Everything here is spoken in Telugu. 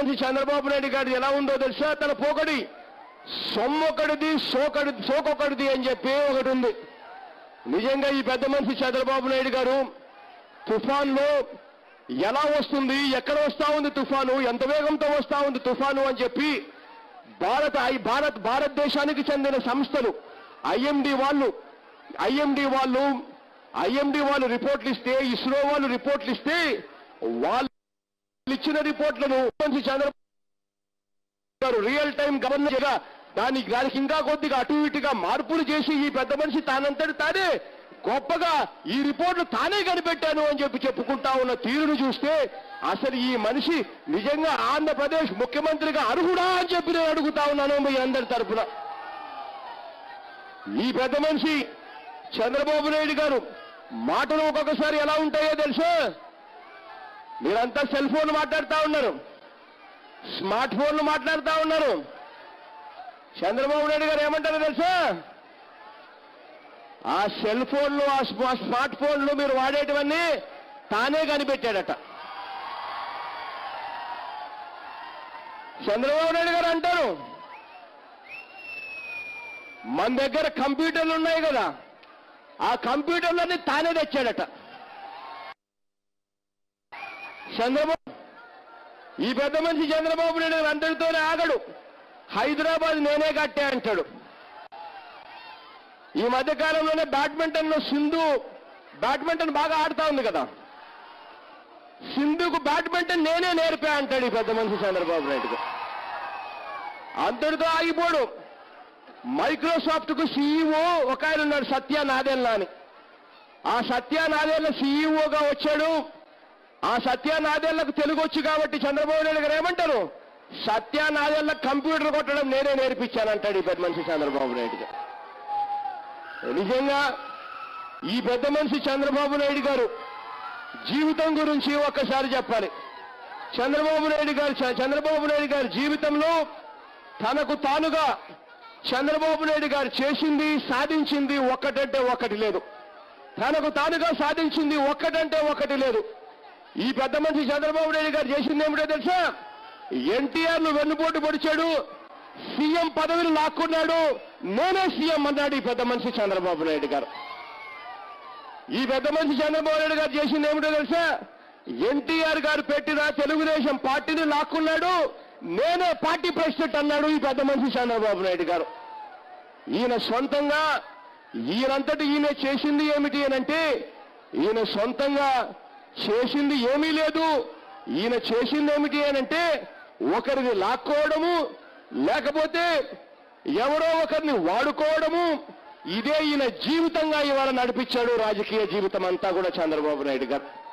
మనిషి చంద్రబాబు నాయుడు గారి ఎలా ఉందో తెలుసా తన పోకడి సొమ్మొకడిది సోకడి సోకొకడిది అని చెప్పి ఒకటి ఉంది నిజంగా ఈ పెద్ద మనిషి చంద్రబాబు నాయుడు గారు తుఫాన్లో ఎలా వస్తుంది ఎక్కడ వస్తా ఉంది తుఫాను ఎంత వేగంతో వస్తా ఉంది తుఫాను అని చెప్పి భారత ఐ- భారత్ భారతదేశానికి చెందిన సంస్థలు ఐఎండి వాళ్ళు ఐఎండి వాళ్ళు ఐఎండి వాళ్ళు రిపోర్ట్లు ఇస్తే ఇస్రో వాళ్ళు రిపోర్ట్లు ఇస్తే వాళ్ళు ఇచ్చిన రిపోర్ట్లను మంచి చంద్రబాబు గారు రియల్ టైం గవర్నర్ గా దానికి దానికి ఇంకా కొద్దిగా అటు ఇటుగా మార్పులు చేసి ఈ పెద్ద మనిషి తానంతటి తానే గొప్పగా ఈ రిపోర్ట్లు తానే కనిపెట్టాను అని చెప్పి చెప్పుకుంటా ఉన్న తీరును చూస్తే అసలు ఈ మనిషి నిజంగా ఆంధ్రప్రదేశ్ ముఖ్యమంత్రిగా అర్హుడా అని చెప్పి నేను అడుగుతా ఉన్నాను మీ అందరి తరపున ఈ పెద్ద మనిషి చంద్రబాబు నాయుడు గారు మాటలు ఒక్కొక్కసారి ఎలా ఉంటాయో తెలుసా మీరంతా సెల్ ఫోన్ మాట్లాడుతా ఉన్నారు స్మార్ట్ ఫోన్లు మాట్లాడుతా ఉన్నారు చంద్రబాబు నాయుడు గారు ఏమంటారో తెలుసా ఆ సెల్ ఫోన్లు ఆ స్మా- స్మార్ట్ ఫోన్లు మీరు వాడేటివన్నీ తానే కనిపెట్టాడట చంద్రబాబు నాయుడు గారు అంటారు మన దగ్గర కంప్యూటర్లు ఉన్నాయి కదా ఆ కంప్యూటర్లన్నీ తానే తెచ్చాడట చంద్రబాబు ఈ పెద్ద మనిషి చంద్రబాబు నాయుడు గారు అందరితోనే ఆగడు హైదరాబాద్ నేనే కట్టే అంటాడు ఈ మధ్య కాలంలోనే బ్యాడ్మింటన్ లో సింధు బ్యాడ్మింటన్ బాగా ఆడుతా ఉంది కదా సింధుకు బ్యాడ్మింటన్ నేనే నేర్పా అంటాడు ఈ పెద్ద మనిషి చంద్రబాబు నాయుడు గారు అంతటితో ఆగిపోడు మైక్రోసాఫ్ట్ కు సీఈఓ ఒక ఆయన ఉన్నాడు సత్య నాదెల్లా అని ఆ సత్య నాదెల్ల సీఈఓగా వచ్చాడు ఆ సత్య నాదెళ్లకు తెలుగు వచ్చు కాబట్టి చంద్రబాబు నాయుడు గారు ఏమంటారు సత్య నాదెళ్ళ కంప్యూటర్ కొట్టడం నేనే నేర్పించానంటాడు ఈ పెద్ద మనిషి చంద్రబాబు నాయుడు గారు నిజంగా ఈ పెద్ద మనిషి చంద్రబాబు నాయుడు గారు జీవితం గురించి ఒక్కసారి చెప్పాలి చంద్రబాబు నాయుడు గారు చ- చంద్రబాబు నాయుడు గారి జీవితంలో తనకు తానుగా చంద్రబాబు నాయుడు గారు చేసింది సాధించింది ఒక్కటంటే ఒక్కటి లేదు తనకు తానుగా సాధించింది ఒక్కటంటే ఒకటి లేదు ఈ పెద్ద మనిషి చంద్రబాబు నాయుడు గారు చేసింది ఏమిటో తెలుసా ఎన్టీఆర్ ను వెన్నుపోటు పొడిచాడు సీఎం పదవిని లాక్కున్నాడు నేనే సీఎం అన్నాడు ఈ పెద్ద మనిషి చంద్రబాబు నాయుడు గారు ఈ పెద్ద మనిషి చంద్రబాబు నాయుడు గారు చేసింది ఏమిటో తెలుసా ఎన్టీఆర్ గారు పెట్టిన తెలుగుదేశం పార్టీని లాక్కున్నాడు నేనే పార్టీ ప్రెసిడెంట్ అన్నాడు ఈ పెద్ద మనిషి చంద్రబాబు నాయుడు గారు ఈయన సొంతంగా ఈయనంతటి ఈయన చేసింది ఏమిటి అనంటే ఈయన సొంతంగా చేసింది ఏమీ లేదు ఈయన చేసింది ఏమిటి అనంటే ఒకరిని లాక్కోవడము లేకపోతే ఎవరో ఒకరిని వాడుకోవడము ఇదే ఈయన జీవితంగా ఇవాళ నడిపించాడు రాజకీయ జీవితం అంతా కూడా చంద్రబాబు నాయుడు గారు